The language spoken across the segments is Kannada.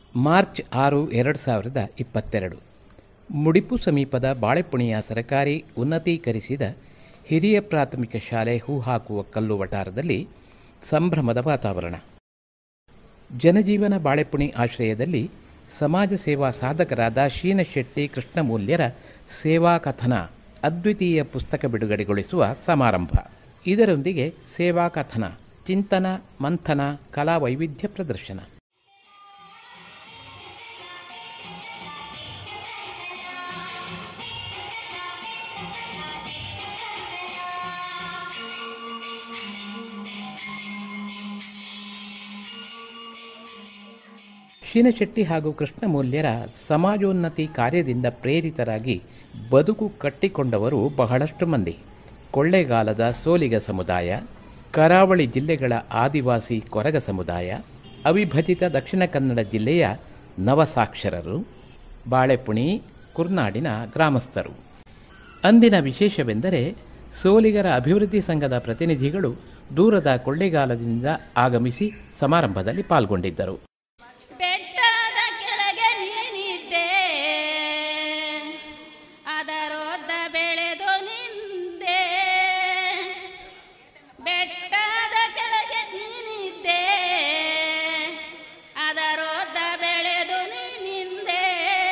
ಮಾರ್ಚ್ ಆರು ಎರಡು ಸಾವಿರದ ಇಪ್ಪತ್ತೆರಡು ಮುಡಿಪು ಸಮೀಪದ ಬಾಳೆಪುಣಿಯ ಸರಕಾರಿ ಉನ್ನತೀಕರಿಸಿದ ಹಿರಿಯ ಪ್ರಾಥಮಿಕ ಶಾಲೆ ಹೂ ಹಾಕುವ ಕಲ್ಲು ವಟಾರದಲ್ಲಿ ಸಂಭ್ರಮದ ವಾತಾವರಣ ಜನಜೀವನ ಬಾಳೆಪುಣಿ ಆಶ್ರಯದಲ್ಲಿ ಸಮಾಜ ಸೇವಾ ಸಾಧಕರಾದ ಶೀನಶೆಟ್ಟಿ ಕೃಷ್ಣಮೂಲ್ಯರ ಸೇವಾ ಕಥನ ಅದ್ವಿತೀಯ ಪುಸ್ತಕ ಬಿಡುಗಡೆಗೊಳಿಸುವ ಸಮಾರಂಭ ಇದರೊಂದಿಗೆ ಸೇವಾ ಕಥನ ಚಿಂತನ ಮಂಥನ ಕಲಾ ವೈವಿಧ್ಯ ಪ್ರದರ್ಶನ ಶೀನಶೆಟ್ಟಿ ಹಾಗೂ ಕೃಷ್ಣಮೂಲ್ಯರ ಸಮಾಜೋನ್ನತಿ ಕಾರ್ಯದಿಂದ ಪ್ರೇರಿತರಾಗಿ ಬದುಕು ಕಟ್ಟಿಕೊಂಡವರು ಬಹಳಷ್ಟು ಮಂದಿ ಕೊಳ್ಳೇಗಾಲದ ಸೋಲಿಗ ಸಮುದಾಯ ಕರಾವಳಿ ಜಿಲ್ಲೆಗಳ ಆದಿವಾಸಿ ಕೊರಗ ಸಮುದಾಯ ಅವಿಭಜಿತ ದಕ್ಷಿಣ ಕನ್ನಡ ಜಿಲ್ಲೆಯ ನವಸಾಕ್ಷರರು ಬಾಳೆಪುಣಿ ಕುರ್ನಾಡಿನ ಗ್ರಾಮಸ್ಥರು ಅಂದಿನ ವಿಶೇಷವೆಂದರೆ ಸೋಲಿಗರ ಅಭಿವೃದ್ಧಿ ಸಂಘದ ಪ್ರತಿನಿಧಿಗಳು ದೂರದ ಕೊಳ್ಳೇಗಾಲದಿಂದ ಆಗಮಿಸಿ ಸಮಾರಂಭದಲ್ಲಿ ಪಾಲ್ಗೊಂಡಿದ್ದರು ಬೆಟ್ಟದ ಕೆಳಗೆ ನೀನಿದ್ದೆ ಅದರೊದ್ದ ಬೆಳೆದು ನಿಂದೆ ಬೆಟ್ಟದ ಕೆಳಗೆ ನೀನಿದ್ದೆ ಅದರೊದ್ದ ಬೆಳೆದು ನಿಂದೆ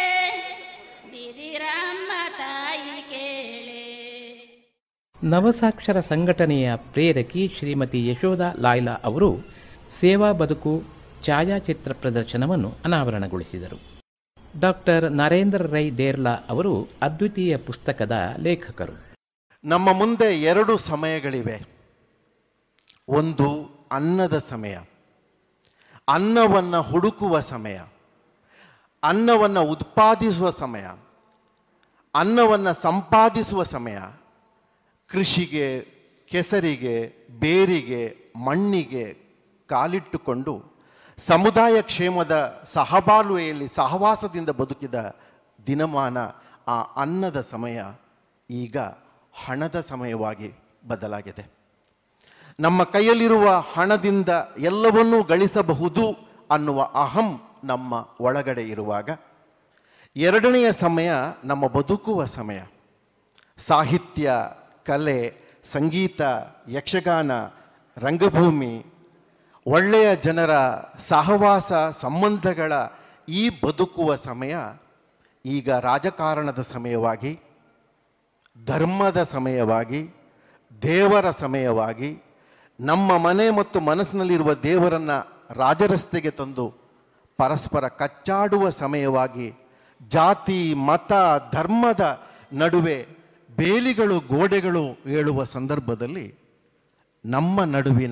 ದಿದಿರಮ್ಮ ತಾಯಿ ಕೇಳೆ ನವಸಾಕ್ಷರ ಸಂಘಟನೆಯ ಪ್ರೇರಕಿ ಶ್ರೀಮತಿ ಯಶೋಧ ಲಾಯ್ಲಾ ಅವರು ಸೇವಾ ಬದುಕು ಛಾಯಾಚಿತ್ರ ಪ್ರದರ್ಶನವನ್ನು ಅನಾವರಣಗೊಳಿಸಿದರು ಡಾಕ್ಟರ್ ನರೇಂದ್ರ ರೈ ದೇರ್ಲಾ ಅವರು ಅದ್ವಿತೀಯ ಪುಸ್ತಕದ ಲೇಖಕರು ನಮ್ಮ ಮುಂದೆ ಎರಡು ಸಮಯಗಳಿವೆ ಒಂದು ಅನ್ನದ ಸಮಯ ಅನ್ನವನ್ನು ಹುಡುಕುವ ಸಮಯ ಅನ್ನವನ್ನು ಉತ್ಪಾದಿಸುವ ಸಮಯ ಅನ್ನವನ್ನು ಸಂಪಾದಿಸುವ ಸಮಯ ಕೃಷಿಗೆ ಕೆಸರಿಗೆ ಬೇರಿಗೆ ಮಣ್ಣಿಗೆ ಕಾಲಿಟ್ಟುಕೊಂಡು ಸಮುದಾಯ ಕ್ಷೇಮದ ಸಹಬಾಳ್ವೆಯಲ್ಲಿ ಸಹವಾಸದಿಂದ ಬದುಕಿದ ದಿನಮಾನ ಆ ಅನ್ನದ ಸಮಯ ಈಗ ಹಣದ ಸಮಯವಾಗಿ ಬದಲಾಗಿದೆ ನಮ್ಮ ಕೈಯಲ್ಲಿರುವ ಹಣದಿಂದ ಎಲ್ಲವನ್ನೂ ಗಳಿಸಬಹುದು ಅನ್ನುವ ಅಹಂ ನಮ್ಮ ಒಳಗಡೆ ಇರುವಾಗ ಎರಡನೆಯ ಸಮಯ ನಮ್ಮ ಬದುಕುವ ಸಮಯ ಸಾಹಿತ್ಯ ಕಲೆ ಸಂಗೀತ ಯಕ್ಷಗಾನ ರಂಗಭೂಮಿ ಒಳ್ಳೆಯ ಜನರ ಸಹವಾಸ ಸಂಬಂಧಗಳ ಈ ಬದುಕುವ ಸಮಯ ಈಗ ರಾಜಕಾರಣದ ಸಮಯವಾಗಿ ಧರ್ಮದ ಸಮಯವಾಗಿ ದೇವರ ಸಮಯವಾಗಿ ನಮ್ಮ ಮನೆ ಮತ್ತು ಮನಸ್ಸಿನಲ್ಲಿರುವ ದೇವರನ್ನು ರಾಜರಸ್ತೆಗೆ ತಂದು ಪರಸ್ಪರ ಕಚ್ಚಾಡುವ ಸಮಯವಾಗಿ ಜಾತಿ ಮತ ಧರ್ಮದ ನಡುವೆ ಬೇಲಿಗಳು ಗೋಡೆಗಳು ಏಳುವ ಸಂದರ್ಭದಲ್ಲಿ ನಮ್ಮ ನಡುವಿನ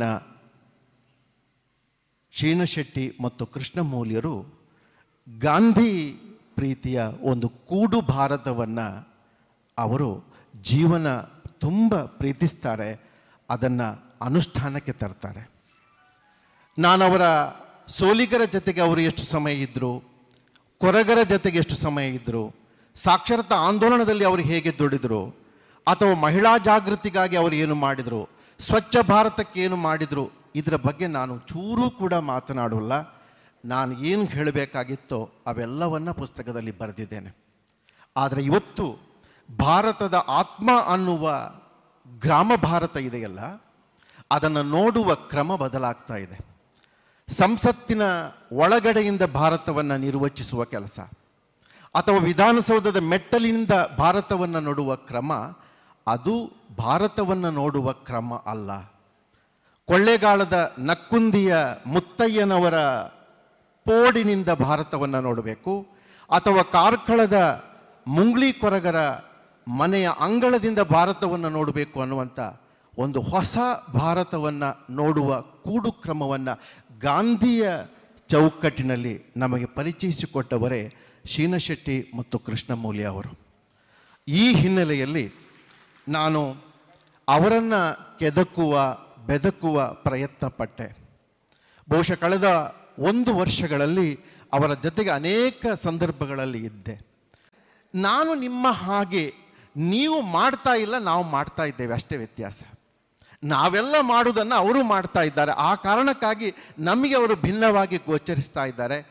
ಶೀನಶೆಟ್ಟಿ ಮತ್ತು ಕೃಷ್ಣಮೂಲ್ಯರು ಗಾಂಧಿ ಪ್ರೀತಿಯ ಒಂದು ಕೂಡು ಭಾರತವನ್ನು ಅವರು ಜೀವನ ತುಂಬ ಪ್ರೀತಿಸ್ತಾರೆ ಅದನ್ನು ಅನುಷ್ಠಾನಕ್ಕೆ ತರ್ತಾರೆ ನಾನು ಅವರ ಸೋಲಿಗರ ಜೊತೆಗೆ ಅವರು ಎಷ್ಟು ಸಮಯ ಇದ್ದರು ಕೊರಗರ ಜೊತೆಗೆ ಎಷ್ಟು ಸಮಯ ಇದ್ದರು ಸಾಕ್ಷರತಾ ಆಂದೋಲನದಲ್ಲಿ ಅವರು ಹೇಗೆ ದುಡಿದರು ಅಥವಾ ಮಹಿಳಾ ಜಾಗೃತಿಗಾಗಿ ಅವರು ಏನು ಮಾಡಿದರು ಸ್ವಚ್ಛ ಭಾರತಕ್ಕೆ ಏನು ಮಾಡಿದರು ಇದರ ಬಗ್ಗೆ ನಾನು ಚೂರೂ ಕೂಡ ಮಾತನಾಡಲ್ಲ ನಾನು ಏನು ಹೇಳಬೇಕಾಗಿತ್ತೋ ಅವೆಲ್ಲವನ್ನ ಪುಸ್ತಕದಲ್ಲಿ ಬರೆದಿದ್ದೇನೆ ಆದರೆ ಇವತ್ತು ಭಾರತದ ಆತ್ಮ ಅನ್ನುವ ಗ್ರಾಮ ಭಾರತ ಇದೆಯಲ್ಲ ಅದನ್ನು ನೋಡುವ ಕ್ರಮ ಬದಲಾಗ್ತಾ ಇದೆ ಸಂಸತ್ತಿನ ಒಳಗಡೆಯಿಂದ ಭಾರತವನ್ನು ನಿರ್ವಚಿಸುವ ಕೆಲಸ ಅಥವಾ ವಿಧಾನಸೌಧದ ಮೆಟ್ಟಲಿನಿಂದ ಭಾರತವನ್ನು ನೋಡುವ ಕ್ರಮ ಅದು ಭಾರತವನ್ನು ನೋಡುವ ಕ್ರಮ ಅಲ್ಲ ಕೊಳ್ಳೇಗಾಲದ ನಕ್ಕುಂದಿಯ ಮುತ್ತಯ್ಯನವರ ಪೋಡಿನಿಂದ ಭಾರತವನ್ನು ನೋಡಬೇಕು ಅಥವಾ ಕಾರ್ಕಳದ ಮುಂಗ್ಲಿ ಕೊರಗರ ಮನೆಯ ಅಂಗಳದಿಂದ ಭಾರತವನ್ನು ನೋಡಬೇಕು ಅನ್ನುವಂಥ ಒಂದು ಹೊಸ ಭಾರತವನ್ನು ನೋಡುವ ಕೂಡು ಕ್ರಮವನ್ನು ಗಾಂಧಿಯ ಚೌಕಟ್ಟಿನಲ್ಲಿ ನಮಗೆ ಪರಿಚಯಿಸಿಕೊಟ್ಟವರೇ ಶೀನಶೆಟ್ಟಿ ಮತ್ತು ಕೃಷ್ಣಮೂಲ್ಯ ಅವರು ಈ ಹಿನ್ನೆಲೆಯಲ್ಲಿ ನಾನು ಅವರನ್ನು ಕೆದಕುವ ಬೆದಕುವ ಪ್ರಯತ್ನ ಪಟ್ಟೆ ಬಹುಶಃ ಕಳೆದ ಒಂದು ವರ್ಷಗಳಲ್ಲಿ ಅವರ ಜೊತೆಗೆ ಅನೇಕ ಸಂದರ್ಭಗಳಲ್ಲಿ ಇದ್ದೆ ನಾನು ನಿಮ್ಮ ಹಾಗೆ ನೀವು ಮಾಡ್ತಾ ಇಲ್ಲ ನಾವು ಮಾಡ್ತಾ ಇದ್ದೇವೆ ಅಷ್ಟೇ ವ್ಯತ್ಯಾಸ ನಾವೆಲ್ಲ ಮಾಡುವುದನ್ನು ಅವರು ಮಾಡ್ತಾ ಇದ್ದಾರೆ ಆ ಕಾರಣಕ್ಕಾಗಿ ನಮಗೆ ಅವರು ಭಿನ್ನವಾಗಿ ಗೋಚರಿಸ್ತಾ ಇದ್ದಾರೆ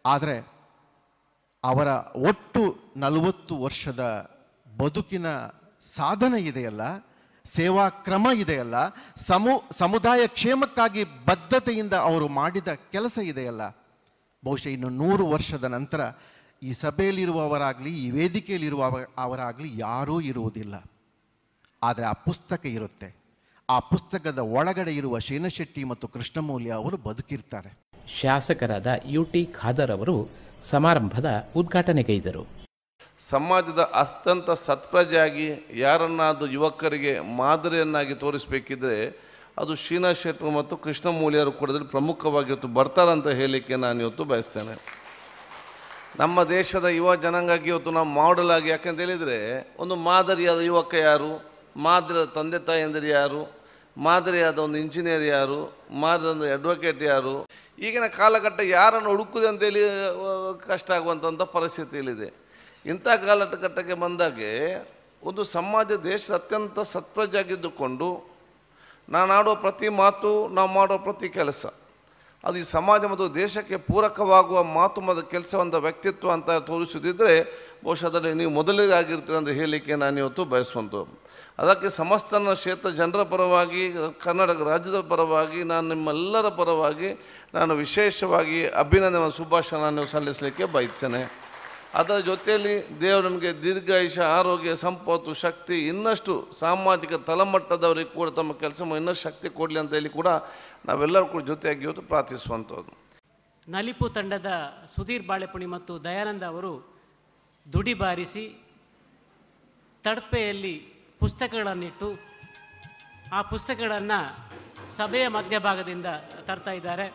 ಆದರೆ ಅವರ ಒಟ್ಟು ನಲವತ್ತು ವರ್ಷದ ಬದುಕಿನ ಸಾಧನೆ ಇದೆಯಲ್ಲ ಸೇವಾ ಕ್ರಮ ಇದೆಯಲ್ಲ ಸಮು ಸಮುದಾಯ ಕ್ಷೇಮಕ್ಕಾಗಿ ಬದ್ಧತೆಯಿಂದ ಅವರು ಮಾಡಿದ ಕೆಲಸ ಇದೆಯಲ್ಲ ಬಹುಶಃ ಇನ್ನು ನೂರು ವರ್ಷದ ನಂತರ ಈ ಸಭೆಯಲ್ಲಿರುವವರಾಗಲಿ ಈ ವೇದಿಕೆಯಲ್ಲಿರುವ ಅವರಾಗಲಿ ಯಾರೂ ಇರುವುದಿಲ್ಲ ಆದರೆ ಆ ಪುಸ್ತಕ ಇರುತ್ತೆ ಆ ಪುಸ್ತಕದ ಒಳಗಡೆ ಇರುವ ಶೇನಶೆಟ್ಟಿ ಮತ್ತು ಕೃಷ್ಣಮೌಲ್ಯ ಅವರು ಬದುಕಿರ್ತಾರೆ ಶಾಸಕರಾದ ಯು ಟಿ ಖಾದರ್ ಅವರು ಸಮಾರಂಭದ ಉದ್ಘಾಟನೆಗೈದರು ಸಮಾಜದ ಅತ್ಯಂತ ಸತ್ಪ್ರಜೆಯಾಗಿ ಯಾರನ್ನಾದರೂ ಯುವಕರಿಗೆ ಮಾದರಿಯನ್ನಾಗಿ ತೋರಿಸಬೇಕಿದ್ರೆ ಅದು ಶೀನಾ ಶೆಟ್ಟರು ಮತ್ತು ಕೃಷ್ಣಮೂಲಿಯರು ಕೂಡ ಪ್ರಮುಖವಾಗಿ ಇವತ್ತು ಬರ್ತಾರಂತ ಹೇಳಲಿಕ್ಕೆ ನಾನು ಇವತ್ತು ಬಯಸ್ತೇನೆ ನಮ್ಮ ದೇಶದ ಯುವ ಜನಾಂಗಕ್ಕೆ ಇವತ್ತು ನಾವು ಮಾಡೆಲ್ ಆಗಿ ಯಾಕಂತ ಹೇಳಿದರೆ ಒಂದು ಮಾದರಿಯಾದ ಯುವಕ ಯಾರು ಮಾದರಿಯಾದ ತಂದೆ ತಾಯಿಯಂದಿರು ಯಾರು ಮಾದರಿಯಾದ ಒಂದು ಇಂಜಿನಿಯರ್ ಯಾರು ಮಾದರಿಯಾದ ಅಡ್ವೊಕೇಟ್ ಯಾರು ಈಗಿನ ಕಾಲಘಟ್ಟ ಯಾರನ್ನು ಹುಡುಕುದು ಅಂತೇಳಿ ಆ, ಕಷ್ಟ ಆಗುವಂಥ ಪರಿಸ್ಥಿತಿಯಲ್ಲಿದೆ ಇಂಥ ಕಾಲಘಟ್ಟಕ್ಕೆ ಬಂದಾಗೆ ಒಂದು ಸಮಾಜ ದೇಶದ ಅತ್ಯಂತ ಸತ್ಪ್ರಜೆಯಾಗಿದ್ದುಕೊಂಡು ನಾನು ಆಡುವ ಪ್ರತಿ ಮಾತು ನಾವು ಮಾಡುವ ಪ್ರತಿ ಕೆಲಸ ಅದು ಈ ಸಮಾಜ ಮತ್ತು ದೇಶಕ್ಕೆ ಪೂರಕವಾಗುವ ಮಾತು ಮತ್ತು ಕೆಲಸವಂತ ವ್ಯಕ್ತಿತ್ವ ಅಂತ ತೋರಿಸುತ್ತಿದ್ದರೆ ಬಹುಶಃ ಅದರಲ್ಲಿ ನೀವು ಮೊದಲಿಗೆ ಆಗಿರ್ತೀರ ಅಂತ ಹೇಳಲಿಕ್ಕೆ ನಾನು ಇವತ್ತು ಬಯಸುವಂಥದ್ದು ಅದಕ್ಕೆ ಸಮಸ್ತನ ಕ್ಷೇತ್ರ ಜನರ ಪರವಾಗಿ ಕರ್ನಾಟಕ ರಾಜ್ಯದ ಪರವಾಗಿ ನಾನು ನಿಮ್ಮೆಲ್ಲರ ಪರವಾಗಿ ನಾನು ವಿಶೇಷವಾಗಿ ಅಭಿನಂದನೆ ಮತ್ತು ಶುಭಾಶಯ ನಾನು ಸಲ್ಲಿಸಲಿಕ್ಕೆ ಬಯಸ್ತೇನೆ ಅದರ ಜೊತೆಯಲ್ಲಿ ದೇವರು ನಮಗೆ ದೀರ್ಘಾಯುಷ ಆರೋಗ್ಯ ಸಂಪತ್ತು ಶಕ್ತಿ ಇನ್ನಷ್ಟು ಸಾಮಾಜಿಕ ತಳಮಟ್ಟದವರಿಗೆ ಕೂಡ ತಮ್ಮ ಕೆಲಸ ಇನ್ನಷ್ಟು ಶಕ್ತಿ ಕೊಡಲಿ ಅಂತ ಹೇಳಿ ಕೂಡ ನಾವೆಲ್ಲರೂ ಕೂಡ ಜೊತೆಯಾಗಿ ಇವತ್ತು ಪ್ರಾರ್ಥಿಸುವಂಥದ್ದು ನಲಿಪು ತಂಡದ ಸುಧೀರ್ ಬಾಳೆಪುಣಿ ಮತ್ತು ದಯಾನಂದ ಅವರು ದುಡಿ ಬಾರಿಸಿ ತಡಪೆಯಲ್ಲಿ ಪುಸ್ತಕಗಳನ್ನಿಟ್ಟು ಆ ಪುಸ್ತಕಗಳನ್ನು ಸಭೆಯ ಮಧ್ಯಭಾಗದಿಂದ ತರ್ತಾ ಇದ್ದಾರೆ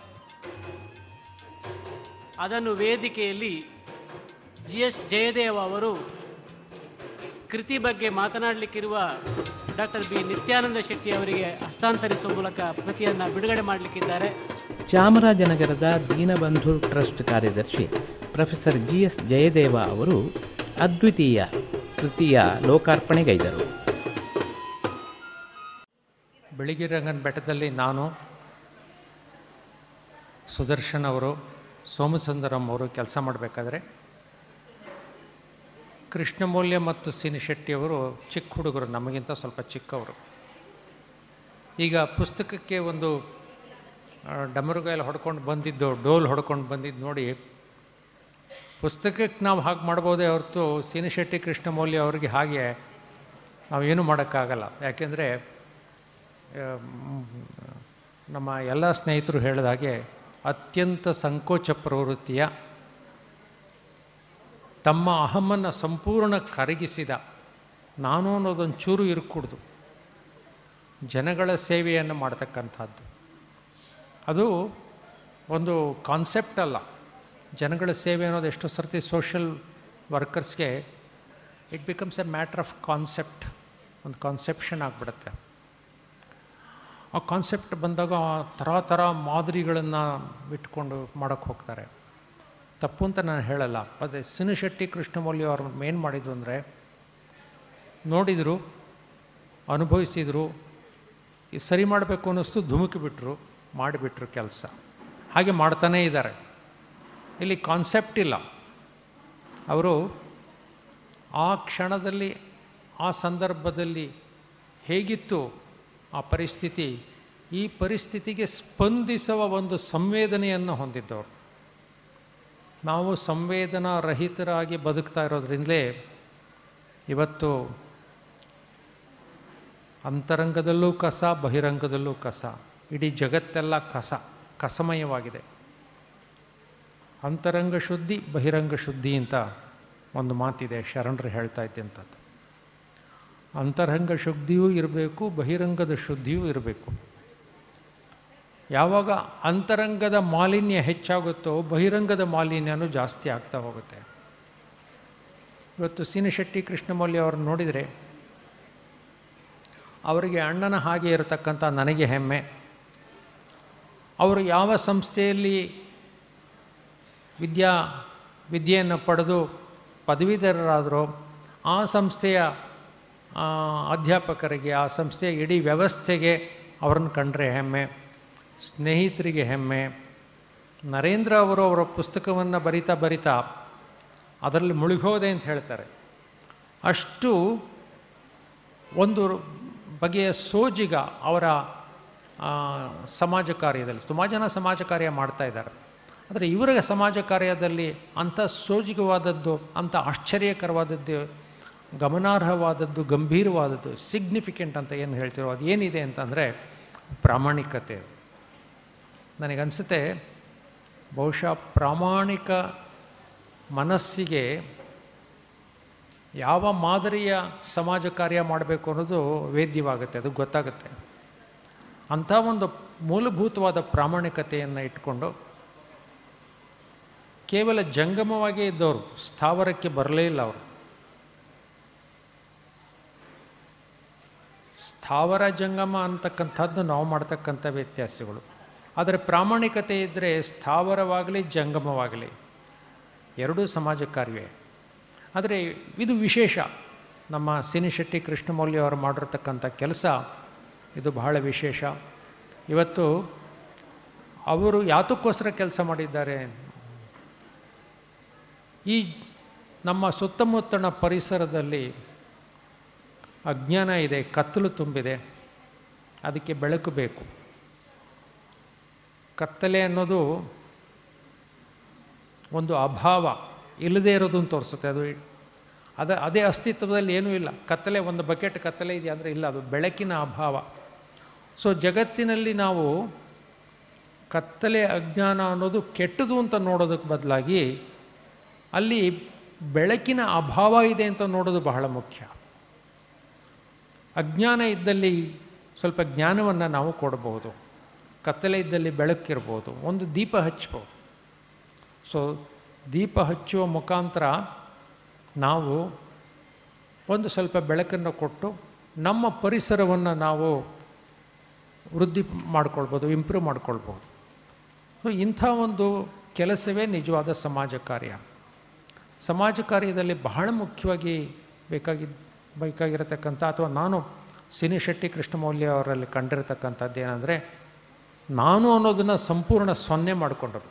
ಅದನ್ನು ವೇದಿಕೆಯಲ್ಲಿ ಜಿ ಎಸ್ ಜಯದೇವ ಅವರು ಕೃತಿ ಬಗ್ಗೆ ಮಾತನಾಡಲಿಕ್ಕಿರುವ ಡಾಕ್ಟರ್ ಬಿ ನಿತ್ಯಾನಂದ ಶೆಟ್ಟಿ ಅವರಿಗೆ ಹಸ್ತಾಂತರಿಸುವ ಮೂಲಕ ಕೃತಿಯನ್ನು ಬಿಡುಗಡೆ ಮಾಡಲಿಕ್ಕಿದ್ದಾರೆ ಚಾಮರಾಜನಗರದ ದೀನಬಂಧು ಟ್ರಸ್ಟ್ ಕಾರ್ಯದರ್ಶಿ ಪ್ರೊಫೆಸರ್ ಜಿ ಎಸ್ ಜಯದೇವ ಅವರು ಅದ್ವಿತೀಯ ಕೃತಿಯ ಲೋಕಾರ್ಪಣೆಗೈದರು ಬೆಳಗಿರಂಗನ ಬೆಟ್ಟದಲ್ಲಿ ನಾನು ಸುದರ್ಶನ್ ಅವರು ಸೋಮಸುಂದರಂ ಅವರು ಕೆಲಸ ಮಾಡಬೇಕಾದ್ರೆ ಕೃಷ್ಣಮೌಲ್ಯ ಮತ್ತು ಸಿನಿಶೆಟ್ಟಿಯವರು ಚಿಕ್ಕ ಹುಡುಗರು ನಮಗಿಂತ ಸ್ವಲ್ಪ ಚಿಕ್ಕವರು ಈಗ ಪುಸ್ತಕಕ್ಕೆ ಒಂದು ಆ, ಡಮರುಗಾಯಲ್ಲಿ ಹೊಡ್ಕೊಂಡು ಬಂದಿದ್ದು ಡೋಲ್ ಹೊಡ್ಕೊಂಡು ಬಂದಿದ್ದು ನೋಡಿ ಪುಸ್ತಕಕ್ಕೆ ನಾವು ಹಾಗೆ ಮಾಡ್ಬೋದೇ ಹೊರತು ಸಿನಿಶೆಟ್ಟಿ ಕೃಷ್ಣಮೌಲ್ಯ ಅವರಿಗೆ ಹಾಗೆ ನಾವೇನು ಮಾಡೋಕ್ಕಾಗಲ್ಲ ಯಾಕೆಂದರೆ ನಮ್ಮ ಎಲ್ಲ ಸ್ನೇಹಿತರು ಹೇಳಿದ ಹಾಗೆ ಅತ್ಯಂತ ಸಂಕೋಚ ಪ್ರವೃತ್ತಿಯ ತಮ್ಮ ಅಹಮ್ಮನ್ನು ಸಂಪೂರ್ಣ ಕರಗಿಸಿದ ನಾನು ಅನ್ನೋದೊಂದು ಚೂರು ಇರ್ಕೂಡ್ದು ಜನಗಳ ಸೇವೆಯನ್ನು ಮಾಡ್ತಕ್ಕಂಥದ್ದು ಅದು ಒಂದು ಕಾನ್ಸೆಪ್ಟ್ ಅಲ್ಲ ಜನಗಳ ಸೇವೆ ಅನ್ನೋದು ಎಷ್ಟೋ ಸರ್ತಿ ಸೋಷಲ್ ವರ್ಕರ್ಸ್ಗೆ it becomes a matter of concept ಒಂದು ಕಾನ್ಸೆಪ್ಷನ್ ಆಗಿಬಿಡುತ್ತೆ ಆ ಕಾನ್ಸೆಪ್ಟ್ ಬಂದಾಗ ಥರ ಥರ ಮಾದರಿಗಳನ್ನು ಇಟ್ಕೊಂಡು ಮಾಡೋಕ್ಕೆ ಹೋಗ್ತಾರೆ ತಪ್ಪು ಅಂತ ನಾನು ಹೇಳಲ್ಲ ಅದೇ ಸಿನಿಶೆಟ್ಟಿ ಕೃಷ್ಣಮೌಲ್ಯ ಅವ್ರು ಏನು ಮಾಡಿದ್ರು ಅಂದರೆ ನೋಡಿದರು ಅನುಭವಿಸಿದರು ಈ ಸರಿ ಮಾಡಬೇಕು ಅನ್ನಿಸ್ತು ಧುಮುಕಿ ಬಿಟ್ಟರು ಮಾಡಿಬಿಟ್ರು ಕೆಲಸ ಹಾಗೆ ಮಾಡ್ತಾನೇ ಇದ್ದಾರೆ ಇಲ್ಲಿ ಕಾನ್ಸೆಪ್ಟ್ ಇಲ್ಲ ಅವರು ಆ ಕ್ಷಣದಲ್ಲಿ ಆ ಸಂದರ್ಭದಲ್ಲಿ ಹೇಗಿತ್ತು ಆ ಪರಿಸ್ಥಿತಿ ಈ ಪರಿಸ್ಥಿತಿಗೆ ಸ್ಪಂದಿಸುವ ಒಂದು ಸಂವೇದನೆಯನ್ನು ಹೊಂದಿದ್ದವರು ನಾವು ಸಂವೇದನಾ ರಹಿತರಾಗಿ ಬದುಕ್ತಾ ಇರೋದ್ರಿಂದಲೇ ಇವತ್ತು ಅಂತರಂಗದಲ್ಲೂ ಕಸ ಬಹಿರಂಗದಲ್ಲೂ ಕಸ ಇಡೀ ಜಗತ್ತೆಲ್ಲ ಕಸ ಕಸಮಯವಾಗಿದೆ ಅಂತರಂಗ ಶುದ್ಧಿ ಬಹಿರಂಗ ಶುದ್ಧಿ ಅಂತ ಒಂದು ಮಾತಿದೆ ಶರಣರು ಹೇಳ್ತಾ ಇದ್ದಂಥದ್ದು ಅಂತರಂಗ ಶುದ್ಧಿಯೂ ಇರಬೇಕು ಬಹಿರಂಗದ ಶುದ್ಧಿಯೂ ಇರಬೇಕು ಯಾವಾಗ ಅಂತರಂಗದ ಮಾಲಿನ್ಯ ಹೆಚ್ಚಾಗುತ್ತೋ ಬಹಿರಂಗದ ಮಾಲಿನ್ಯನೂ ಜಾಸ್ತಿ ಆಗ್ತಾ ಹೋಗುತ್ತೆ ಇವತ್ತು ಸಿನಿಶೆಟ್ಟಿ ಕೃಷ್ಣಮೌಲ್ಯ ಅವ್ರನ್ನ ನೋಡಿದರೆ ಅವರಿಗೆ ಅಣ್ಣನ ಹಾಗೆ ಇರತಕ್ಕಂಥ ನನಗೆ ಹೆಮ್ಮೆ ಅವರು ಯಾವ ಸಂಸ್ಥೆಯಲ್ಲಿ ವಿದ್ಯಾ ವಿದ್ಯೆಯನ್ನು ಪಡೆದು ಪದವೀಧರರಾದರೋ ಆ ಸಂಸ್ಥೆಯ ಆ, ಅಧ್ಯಾಪಕರಿಗೆ ಆ ಸಂಸ್ಥೆಯ ಇಡೀ ವ್ಯವಸ್ಥೆಗೆ ಅವ್ರನ್ನ ಕಂಡ್ರೆ ಹೆಮ್ಮೆ ಸ್ನೇಹಿತರಿಗೆ ಹೆಮ್ಮೆ ನರೇಂದ್ರ ಅವರು ಅವರ ಪುಸ್ತಕವನ್ನು ಬರಿತಾ ಬರಿತಾ ಅದರಲ್ಲಿ ಮುಳುಗೋದೆ ಅಂತ ಹೇಳ್ತಾರೆ ಅಷ್ಟು ಒಂದು ಬಗೆಯ ಸೋಜಿಗ ಅವರ ಆ, ಸಮಾಜ ಕಾರ್ಯದಲ್ಲಿ ತುಂಬ ಜನ ಸಮಾಜ ಕಾರ್ಯ ಮಾಡ್ತಾ ಇದ್ದಾರೆ ಆದರೆ ಇವರ ಸಮಾಜ ಕಾರ್ಯದಲ್ಲಿ ಅಂಥ ಸೋಜಿಗವಾದದ್ದು ಅಂಥ ಆಶ್ಚರ್ಯಕರವಾದದ್ದು ಗಮನಾರ್ಹವಾದದ್ದು ಗಂಭೀರವಾದದ್ದು ಸಿಗ್ನಿಫಿಕೆಂಟ್ ಅಂತ ಏನು ಹೇಳ್ತಿರೋ ಅದು ಏನಿದೆ ಅಂತಂದರೆ ಪ್ರಾಮಾಣಿಕತೆ ನನಗನ್ಸುತ್ತೆ ಬಹುಶಃ ಪ್ರಾಮಾಣಿಕ ಮನಸ್ಸಿಗೆ ಯಾವ ಮಾದರಿಯ ಸಮಾಜ ಕಾರ್ಯ ಮಾಡಬೇಕು ಅನ್ನೋದು ವೇದ್ಯವಾಗುತ್ತೆ ಅದು ಗೊತ್ತಾಗುತ್ತೆ ಅಂಥ ಒಂದು ಮೂಲಭೂತವಾದ ಪ್ರಾಮಾಣಿಕತೆಯನ್ನು ಇಟ್ಕೊಂಡು ಕೇವಲ ಜಂಗಮವಾಗೇ ಇದ್ದವರು ಸ್ಥಾವರಕ್ಕೆ ಬರಲೇ ಇಲ್ಲ ಅವರು ಸ್ಥಾವರ ಜಂಗಮ ಅಂತಕ್ಕಂಥದ್ದು ನಾವು ಮಾಡ್ತಕ್ಕಂಥ ವ್ಯತ್ಯಾಸಗಳು ಆದರೆ ಪ್ರಾಮಾಣಿಕತೆ ಇದ್ದರೆ ಸ್ಥಾವರವಾಗಲಿ ಜಂಗಮವಾಗಲಿ ಎರಡೂ ಸಮಾಜ ಕಾರ್ಯವೇ ಆದರೆ ಇದು ವಿಶೇಷ ನಮ್ಮ ಸಿನಿಶೆಟ್ಟಿ ಕೃಷ್ಣಮೌಲ್ಯ ಅವರು ಮಾಡಿರ್ತಕ್ಕಂಥ ಕೆಲಸ ಇದು ಬಹಳ ವಿಶೇಷ ಇವತ್ತು ಅವರು ಯಾತಕ್ಕೋಸ್ಕರ ಕೆಲಸ ಮಾಡಿದ್ದಾರೆ ಈ ನಮ್ಮ ಸುತ್ತಮುತ್ತಣ ಪರಿಸರದಲ್ಲಿ ಅಜ್ಞಾನ ಇದೆ ಕತ್ತಲು ತುಂಬಿದೆ ಅದಕ್ಕೆ ಬೆಳಕು ಬೇಕು ಕತ್ತಲೆ ಅನ್ನೋದು ಒಂದು ಅಭಾವ ಇಲ್ಲದೇ ಇರೋದನ್ನು ತೋರಿಸುತ್ತೆ ಅದು ಅದ ಅದೇ ಅಸ್ತಿತ್ವದಲ್ಲಿ ಏನೂ ಇಲ್ಲ ಕತ್ತಲೆ ಒಂದು ಬಕೆಟ್ ಕತ್ತಲೆ ಇದೆಯಾ ಅಂದರೆ ಇಲ್ಲ ಅದು ಬೆಳಕಿನ ಅಭಾವ ಸೊ ಜಗತ್ತಿನಲ್ಲಿ ನಾವು ಕತ್ತಲೆ ಅಜ್ಞಾನ ಅನ್ನೋದು ಕೆಟ್ಟದು ಅಂತ ನೋಡೋದಕ್ಕೆ ಬದಲಾಗಿ ಅಲ್ಲಿ ಬೆಳಕಿನ ಅಭಾವ ಇದೆ ಅಂತ ನೋಡೋದು ಬಹಳ ಮುಖ್ಯ ಅಜ್ಞಾನ ಇದ್ದಲ್ಲಿ ಸ್ವಲ್ಪ ಜ್ಞಾನವನ್ನು ನಾವು ಕೊಡಬಹುದು ಕತ್ತಲೆ ಇದ್ದಲ್ಲಿ ಬೆಳಕಿರ್ಬೋದು ಒಂದು ದೀಪ ಹಚ್ಬೋದು ಸೊ ದೀಪ ಹಚ್ಚುವ ಮುಖಾಂತರ ನಾವು ಒಂದು ಸ್ವಲ್ಪ ಬೆಳಕನ್ನು ಕೊಟ್ಟು ನಮ್ಮ ಪರಿಸರವನ್ನು ನಾವು ವೃದ್ಧಿ ಮಾಡ್ಕೊಳ್ಬೋದು ಇಂಪ್ರೂವ್ ಮಾಡ್ಕೊಳ್ಬೋದು ಸೊ ಇಂಥ ಒಂದು ಕೆಲಸವೇ ನಿಜವಾದ ಸಮಾಜ ಕಾರ್ಯ ಸಮಾಜ ಕಾರ್ಯದಲ್ಲಿ ಬಹಳ ಮುಖ್ಯವಾಗಿ ಬೇಕಾಗಿ ಬೇಕಾಗಿರತಕ್ಕಂಥ ಅಥವಾ ನಾನು ಸಿನಿಶೆಟ್ಟಿ ಕೃಷ್ಣಮೌಲ್ಯ ಅವರಲ್ಲಿ ಕಂಡಿರತಕ್ಕಂಥದ್ದು ಏನಂದರೆ ನಾನು ಅನ್ನೋದನ್ನು ಸಂಪೂರ್ಣ ಸೊನ್ನೆ ಮಾಡಿಕೊಂಡರು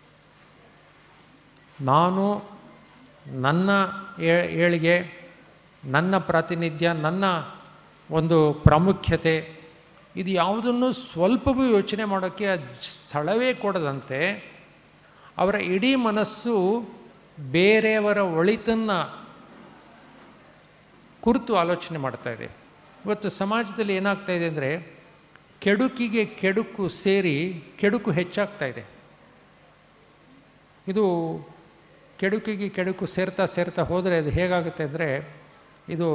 ನಾನು ನನ್ನ ಏ- ಏಳಿಗೆ ನನ್ನ ಪ್ರಾತಿನಿಧ್ಯ ನನ್ನ ಒಂದು ಪ್ರಾಮುಖ್ಯತೆ ಇದು ಯಾವುದನ್ನು ಸ್ವಲ್ಪವೂ ಯೋಚನೆ ಮಾಡೋಕ್ಕೆ ಆ ಸ್ಥಳವೇ ಕೊಡದಂತೆ ಅವರ ಇಡೀ ಮನಸ್ಸು ಬೇರೆಯವರ ಒಳಿತನ್ನು ಕುರಿತು ಆಲೋಚನೆ ಮಾಡ್ತಾ ಇದೆ ಇವತ್ತು ಸಮಾಜದಲ್ಲಿ ಏನಾಗ್ತಾ ಇದೆ ಅಂದರೆ ಕೆಡುಕಿಗೆ ಕೆಡುಕು ಸೇರಿ ಕೆಡುಕು ಹೆಚ್ಚಾಗ್ತಾ ಇದೆ ಇದು ಕೆಡುಕಿಗೆ ಕೆಡುಕು ಸೇರ್ತಾ ಸೇರ್ತಾ ಹೋದರೆ ಅದು ಹೇಗಾಗುತ್ತೆ ಅಂದರೆ ಇದು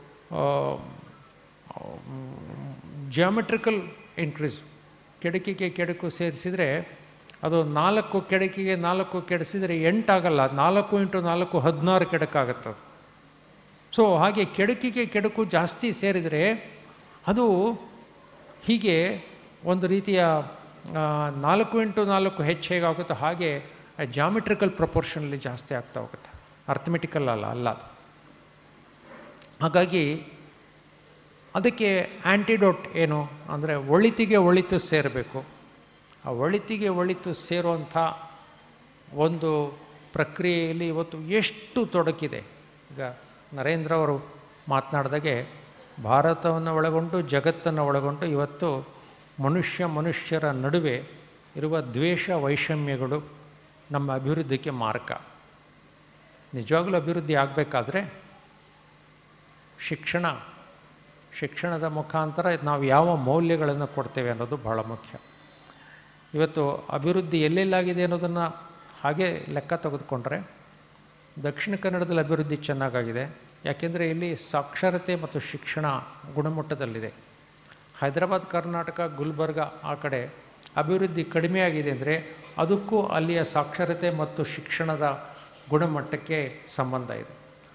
ಜಿಯಾಮೆಟ್ರಿಕಲ್ ಇನ್ಕ್ರೀಸ್ ಕೆಡುಕಿಗೆ ಕೆಡುಕು ಸೇರಿಸಿದರೆ ಅದು ನಾಲ್ಕು ಕೆಡುಕಿಗೆ ನಾಲ್ಕು ಕೆಡಿಸಿದರೆ ಎಂಟಾಗಲ್ಲ ನಾಲ್ಕು ಇಂಟು ನಾಲ್ಕು ಹದಿನಾರು ಕೆಡಕಾಗುತ್ತೆ ಅದು ಸೊ ಹಾಗೆ ಕೆಡುಕಿಗೆ ಕೆಡುಕು ಜಾಸ್ತಿ ಸೇರಿದರೆ ಅದು ಹೀಗೆ ಒಂದು ರೀತಿಯ ಆ, ನಾಲ್ಕು ಇಂಟು ನಾಲ್ಕು ಹೆಚ್ಚು ಹೇಗಾಗುತ್ತೋ ಹಾಗೆ ಜಾಮೆಟ್ರಿಕಲ್ ಪ್ರಪೋರ್ಷನಲ್ಲಿ ಜಾಸ್ತಿ ಆಗ್ತಾ ಹೋಗುತ್ತೆ ಅರ್ಥಮೆಟಿಕಲ್ ಅಲ್ಲ ಅಲ್ಲ ಅದು ಹಾಗಾಗಿ ಅದಕ್ಕೆ ಆ್ಯಂಟಿಡೋಟ್ ಏನು ಅಂದರೆ ಒಳಿತಿಗೆ ಒಳಿತು ಸೇರಬೇಕು ಆ ಒಳಿತಿಗೆ ಒಳಿತು ಸೇರುವಂಥ ಒಂದು ಪ್ರಕ್ರಿಯೆಯಲ್ಲಿ ಇವತ್ತು ಎಷ್ಟು ತೊಡಕಿದೆ ಈಗ ನರೇಂದ್ರ ಅವರು ಮಾತನಾಡಿದಾಗೆ ಭಾರತವನ್ನು ಒಳಗೊಂಡು ಜಗತ್ತನ್ನು ಒಳಗೊಂಡು ಇವತ್ತು ಮನುಷ್ಯ ಮನುಷ್ಯರ ನಡುವೆ ಇರುವ ದ್ವೇಷ ವೈಷಮ್ಯಗಳು ನಮ್ಮ ಅಭಿವೃದ್ಧಿಗೆ ಮಾರ್ಗ ನಿಜವಾಗಲೂ ಅಭಿವೃದ್ಧಿ ಆಗಬೇಕಾದ್ರೆ ಶಿಕ್ಷಣ ಶಿಕ್ಷಣದ ಮುಖಾಂತರ ನಾವು ಯಾವ ಮೌಲ್ಯಗಳನ್ನು ಕೊಡ್ತೇವೆ ಅನ್ನೋದು ಬಹಳ ಮುಖ್ಯ ಇವತ್ತು ಅಭಿವೃದ್ಧಿ ಎಲ್ಲೆಲ್ಲಾಗಿದೆ ಅನ್ನೋದನ್ನು ಹಾಗೆ ಲೆಕ್ಕ ತೆಗೆದುಕೊಂಡ್ರೆ ದಕ್ಷಿಣ ಕನ್ನಡದಲ್ಲಿ ಅಭಿವೃದ್ಧಿ ಚೆನ್ನಾಗಾಗಿದೆ ಯಾಕೆಂದರೆ ಇಲ್ಲಿ ಸಾಕ್ಷರತೆ ಮತ್ತು ಶಿಕ್ಷಣ ಗುಣಮಟ್ಟದಲ್ಲಿದೆ ಹೈದರಾಬಾದ್ ಕರ್ನಾಟಕ ಗುಲ್ಬರ್ಗ ಆ ಕಡೆ ಅಭಿವೃದ್ಧಿ ಕಡಿಮೆ ಆಗಿದೆ ಅಂದರೆ ಅದಕ್ಕೂ ಅಲ್ಲಿಯ ಸಾಕ್ಷರತೆ ಮತ್ತು ಶಿಕ್ಷಣದ ಗುಣಮಟ್ಟಕ್ಕೆ ಸಂಬಂಧ ಇದೆ